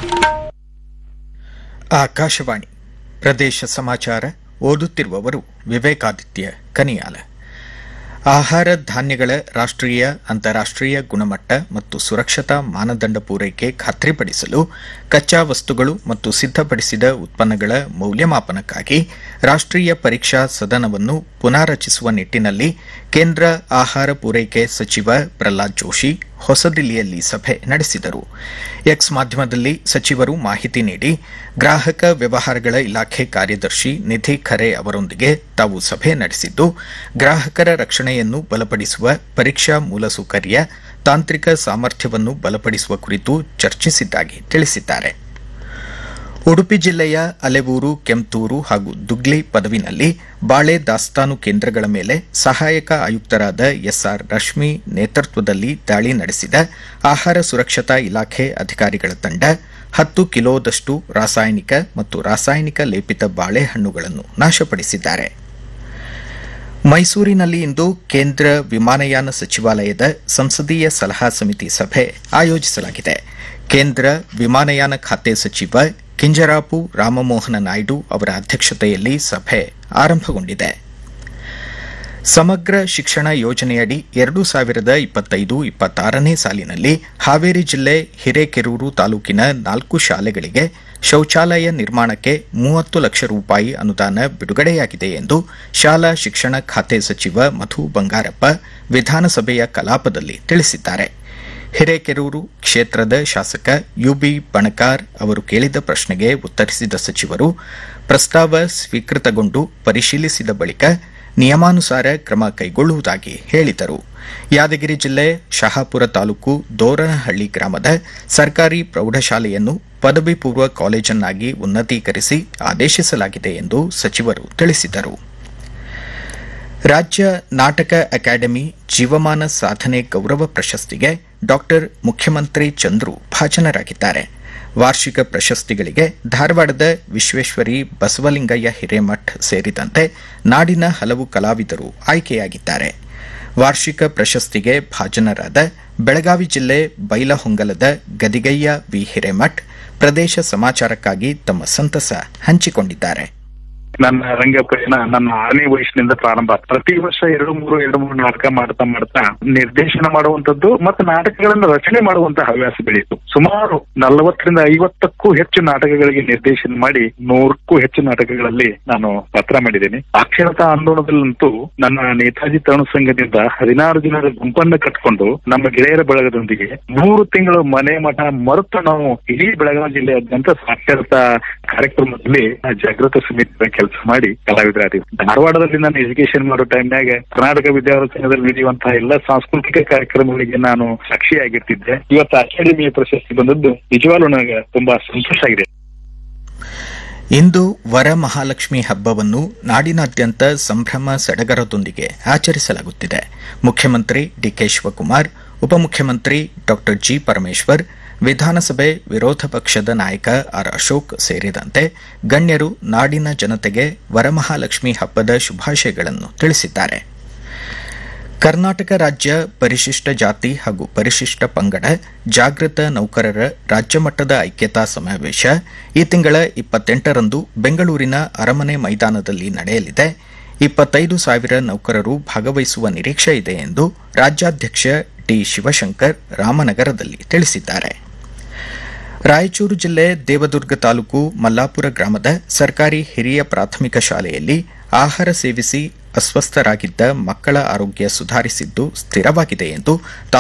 ಆಕಾಶವಾಣಿ ಪ್ರದೇಶ ಸಮಾಚಾರ ಓದುತ್ತಿರುವವರು ವಿವೇಕಾದಿತ್ಯ ಕನಿಯಾಲ ಆಹಾರ ಧಾನ್ಯಗಳ ರಾಷ್ಟ್ರೀಯ ಅಂತಾರಾಷ್ಟ್ರೀಯ ಗುಣಮಟ್ಟ ಮತ್ತು ಸುರಕ್ಷತಾ ಮಾನದಂಡ ಪೂರೈಕೆ ಖಾತ್ರಿಪಡಿಸಲು ಕಚ್ಚಾ ವಸ್ತುಗಳು ಮತ್ತು ಸಿದ್ಧಪಡಿಸಿದ ಉತ್ಪನ್ನಗಳ ಮೌಲ್ಯಮಾಪನಕ್ಕಾಗಿ ರಾಷ್ಟ್ರೀಯ ಪರೀಕ್ಷಾ ಸದನವನ್ನು ಪುನಾರಚಿಸುವ ನಿಟ್ಟಿನಲ್ಲಿ ಕೇಂದ್ರ ಆಹಾರ ಪೂರೈಕೆ ಸಚಿವ ಪ್ರಹ್ಲಾದ್ ಜೋಶಿ ಹೊಸದಿಲ್ಲಿಯಲ್ಲಿ ಸಭೆ ನಡೆಸಿದರು ಎಕ್ಸ್ ಮಾಧ್ಯಮದಲ್ಲಿ ಸಚಿವರು ಮಾಹಿತಿ ನೀಡಿ ಗ್ರಾಹಕ ವ್ಯವಹಾರಗಳ ಇಲಾಖೆ ಕಾರ್ಯದರ್ಶಿ ನಿಧಿ ಖರೆ ಅವರೊಂದಿಗೆ ತಾವು ಸಭೆ ನಡೆಸಿದ್ದು ಗ್ರಾಹಕರ ರಕ್ಷಣೆಯನ್ನು ಬಲಪಡಿಸುವ ಪರೀಕ್ಷಾ ಮೂಲಸೌಕರ್ಯ ತಾಂತ್ರಿಕ ಸಾಮರ್ಥ್ಯವನ್ನು ಬಲಪಡಿಸುವ ಕುರಿತು ಚರ್ಚಿಸಿದ್ದಾಗಿ ತಿಳಿಸಿದ್ದಾರೆ ಉಡುಪಿ ಜಿಲ್ಲೆಯ ಅಲೆವೂರು ಕೆಂತೂರು ಹಾಗೂ ದುಗ್ಲಿ ಪದವಿನಲ್ಲಿ ಬಾಳೆ ದಾಸ್ತಾನು ಕೇಂದ್ರಗಳ ಮೇಲೆ ಸಹಾಯಕ ಆಯುಕ್ತರಾದ ಎಸ್ಆರ್ ರಶ್ಮಿ ನೇತೃತ್ವದಲ್ಲಿ ದಾಳಿ ನಡೆಸಿದ ಆಹಾರ ಸುರಕ್ಷತಾ ಇಲಾಖೆ ಅಧಿಕಾರಿಗಳ ತಂಡ ಹತ್ತು ಕಿಲೋದಷ್ಟು ರಾಸಾಯನಿಕ ಮತ್ತು ರಾಸಾಯನಿಕ ಲೇಪಿತ ಬಾಳೆಹಣ್ಣುಗಳನ್ನು ನಾಶಪಡಿಸಿದ್ದಾರೆ ಮೈಸೂರಿನಲ್ಲಿ ಇಂದು ಕೇಂದ್ರ ವಿಮಾನಯಾನ ಸಚಿವಾಲಯದ ಸಂಸದೀಯ ಸಲಹಾ ಸಮಿತಿ ಸಭೆ ಆಯೋಜಿಸಲಾಗಿದೆ ಕೇಂದ್ರ ವಿಮಾನಯಾನ ಖಾತೆ ಸಚಿವ ಕಿಂಜರಾಪು ರಾಮಮೋಹನ ನಾಯ್ಡು ಅವರ ಅಧ್ಯಕ್ಷತೆಯಲ್ಲಿ ಸಭೆ ಆರಂಭಗೊಂಡಿದೆ ಸಮಗ್ರ ಶಿಕ್ಷಣ ಯೋಜನೆಯಡಿ ಎರಡು ಸಾವಿರದ ಇಪ್ಪತ್ತೈದು ಇಪ್ಪತ್ತಾರನೇ ಸಾಲಿನಲ್ಲಿ ಹಾವೇರಿ ಜಿಲ್ಲೆ ಹಿರೇಕೆರೂರು ತಾಲೂಕಿನ ನಾಲ್ಕು ಶಾಲೆಗಳಿಗೆ ಶೌಚಾಲಯ ನಿರ್ಮಾಣಕ್ಕೆ ಮೂವತ್ತು ಲಕ್ಷ ರೂಪಾಯಿ ಅನುದಾನ ಬಿಡುಗಡೆಯಾಗಿದೆ ಎಂದು ಶಾಲಾ ಶಿಕ್ಷಣ ಖಾತೆ ಸಚಿವ ಮಧು ಬಂಗಾರಪ್ಪ ವಿಧಾನಸಭೆಯ ಕಲಾಪದಲ್ಲಿ ತಿಳಿಸಿದ್ದಾರೆ ಹಿರೇಕೆರೂರು ಕ್ಷೇತ್ರದ ಶಾಸಕ ಯುಬಿ ಬಣಕಾರ್ ಅವರು ಕೇಳಿದ ಪ್ರಶ್ನೆಗೆ ಉತ್ತರಿಸಿದ ಸಚಿವರು ಪ್ರಸ್ತಾವ ಸ್ವೀಕೃತಗೊಂಡು ಪರಿಶೀಲಿಸಿದ ಬಳಿಕ ನಿಯಮಾನುಸಾರ ಕ್ರಮ ಕೈಗೊಳ್ಳುವುದಾಗಿ ಹೇಳಿದರು ಯಾದಗಿರಿ ಜಿಲ್ಲೆ ಶಹಾಪುರ ತಾಲೂಕು ದೋರನಹಳ್ಳಿ ಗ್ರಾಮದ ಸರ್ಕಾರಿ ಪ್ರೌಢಶಾಲೆಯನ್ನು ಪದವಿ ಪೂರ್ವ ಕಾಲೇಜನ್ನಾಗಿ ಉನ್ನತೀಕರಿಸಿ ಆದೇಶಿಸಲಾಗಿದೆ ಎಂದು ಸಚಿವರು ತಿಳಿಸಿದರು ರಾಜ್ಯ ನಾಟಕ ಅಕಾಡೆಮಿ ಜೀವಮಾನ ಸಾಧನೆ ಗೌರವ ಪ್ರಶಸ್ತಿಗೆ ಡಾಕ್ಟರ್ ಮುಖ್ಯಮಂತ್ರಿ ಚಂದ್ರು ಭಾಜನರಾಗಿದ್ದಾರೆ ವಾರ್ಷಿಕ ಪ್ರಶಸ್ತಿಗಳಿಗೆ ಧಾರವಾಡದ ವಿಶ್ವೇಶ್ವರಿ ಬಸವಲಿಂಗಯ್ಯ ಹಿರೇಮಠ್ ಸೇರಿದಂತೆ ನಾಡಿನ ಹಲವು ಕಲಾವಿದರು ಆಯ್ಕೆಯಾಗಿದ್ದಾರೆ ವಾರ್ಷಿಕ ಪ್ರಶಸ್ತಿಗೆ ಭಾಜನರಾದ ಬೆಳಗಾವಿ ಜಿಲ್ಲೆ ಬೈಲಹೊಂಗಲದ ಗದಿಗಯ್ಯ ವಿ ಹಿರೇಮಠ್ ಪ್ರದೇಶ ಸಮಾಚಾರಕ್ಕಾಗಿ ತಮ್ಮ ಸಂತಸ ಹಂಚಿಕೊಂಡಿದ್ದಾರೆ ನನ್ನ ರಂಗ ಪಯಣ ನನ್ನ ಆರನೇ ವಯಸ್ಸಿನಿಂದ ಪ್ರಾರಂಭ ಪ್ರತಿ ವರ್ಷ ಎರಡು ಮೂರು ಎರಡು ಮೂರು ನಾಟಕ ಮಾಡ್ತಾ ಮಾಡ್ತಾ ನಿರ್ದೇಶನ ಮಾಡುವಂತದ್ದು ಮತ್ತು ನಾಟಕಗಳನ್ನು ರಚನೆ ಮಾಡುವಂತ ಹವ್ಯಾಸ ಬೆಳೆಯಿತು ಸುಮಾರು ನಲವತ್ತರಿಂದ ಐವತ್ತಕ್ಕೂ ಹೆಚ್ಚು ನಾಟಕಗಳಿಗೆ ನಿರ್ದೇಶನ ಮಾಡಿ ನೂರಕ್ಕೂ ಹೆಚ್ಚು ನಾಟಕಗಳಲ್ಲಿ ನಾನು ಪಾತ್ರ ಮಾಡಿದ್ದೇನೆ ಸಾಕ್ಷರತಾ ಆಂದೋಲನದಲ್ಲಂತೂ ನನ್ನ ನೇತಾಜಿ ತರುಣ ಸಂಘದಿಂದ ಹದಿನಾರು ದಿನದ ಗುಂಪನ್ನು ಕಟ್ಕೊಂಡು ನಮ್ಮ ಗೆಳೆಯರ ಬಳಗದೊಂದಿಗೆ ಮೂರು ತಿಂಗಳು ಮನೆ ಮಠ ಮರೆತು ನಾವು ಇಡೀ ಬೆಳಗಾವಿ ಜಿಲ್ಲೆಯಾದ್ಯಂತ ಸಾಕ್ಷರತಾ ಕಾರ್ಯಕ್ರಮದಲ್ಲಿ ಜಾಗೃತ ಸಮಿತಿ ಕೆಲಸ ಮಾಡಿ ಕಲಾವಿದರಾದೀವಿ ಧಾರವಾಡದಲ್ಲಿ ನಾನು ಎಜುಕೇಶನ್ ಮಾಡೋ ಟೈಮ್ನಾಗ ಕರ್ನಾಟಕ ವಿದ್ಯಾರ್ಥಿ ಸಂಘದಲ್ಲಿ ನಡೆಯುವಂತಹ ಎಲ್ಲ ಸಾಂಸ್ಕೃತಿಕ ಕಾರ್ಯಕ್ರಮಗಳಿಗೆ ನಾನು ಸಾಕ್ಷಿಯಾಗಿರ್ತಿದ್ದೆ ಇವತ್ತು ಅಕಾಡೆಮಿಯ ಪ್ರಶಸ್ತಿ ಬಂದದ್ದು ನಿಜವಾಗ್ಲೂ ನನಗೆ ತುಂಬಾ ಸಂತೋಷ ಆಗಿದೆ ಇಂದು ವರಮಹಾಲಕ್ಷ್ಮಿ ಹಬ್ಬವನ್ನು ನಾಡಿನಾದ್ಯಂತ ಸಂಭ್ರಮ ಸಡಗರದೊಂದಿಗೆ ಆಚರಿಸಲಾಗುತ್ತಿದೆ ಮುಖ್ಯಮಂತ್ರಿ ಡಿಕೆ ಶಿವಕುಮಾರ್ ಉಪಮುಖ್ಯಮಂತ್ರಿ ಡಾ ಜಿ ಪರಮೇಶ್ವರ್ ವಿಧಾನಸಭೆ ವಿರೋಧ ಪಕ್ಷದ ನಾಯಕ ಆರ್ ಅಶೋಕ್ ಸೇರಿದಂತೆ ಗಣ್ಯರು ನಾಡಿನ ಜನತೆಗೆ ವರಮಹಾಲಕ್ಷ್ಮಿ ಹಬ್ಬದ ಶುಭಾಶಯಗಳನ್ನು ತಿಳಿಸಿದ್ದಾರೆ ಕರ್ನಾಟಕ ರಾಜ್ಯ ಪರಿಶಿಷ್ಟ ಜಾತಿ ಹಾಗೂ ಪರಿಶಿಷ್ಟ ಪಂಗಡ ಜಾಗೃತ ನೌಕರರ ರಾಜ್ಯಮಟ್ಟದ ಐಕ್ಯತಾ ಸಮಾವೇಶ ಈ ತಿಂಗಳ ಇಪ್ಪತ್ತೆಂಟರಂದು ಬೆಂಗಳೂರಿನ ಅರಮನೆ ಮೈದಾನದಲ್ಲಿ ನಡೆಯಲಿದೆ ಇಪ್ಪತ್ತೈದು ಸಾವಿರ ನೌಕರರು ಭಾಗವಹಿಸುವ ನಿರೀಕ್ಷೆ ಇದೆ ಎಂದು ರಾಜ್ಯಾಧ್ಯಕ್ಷ ಡಿ ಶಿವಶಂಕರ್ ರಾಮನಗರದಲ್ಲಿ ತಿಳಿಸಿದ್ದಾರೆ ರಾಯಚೂರು ಜಿಲ್ಲೆ ದೇವದುರ್ಗ ತಾಲೂಕು ಮಲ್ಲಾಪುರ ಗ್ರಾಮದ ಸರ್ಕಾರಿ ಹಿರಿಯ ಪ್ರಾಥಮಿಕ ಶಾಲೆಯಲ್ಲಿ ಆಹಾರ ಸೇವಿಸಿ ಅಸ್ವಸ್ಥರಾಗಿದ್ದ ಮಕ್ಕಳ ಆರೋಗ್ಯ ಸುಧಾರಿಸಿದ್ದು ಸ್ಥಿರವಾಗಿದೆ ಎಂದು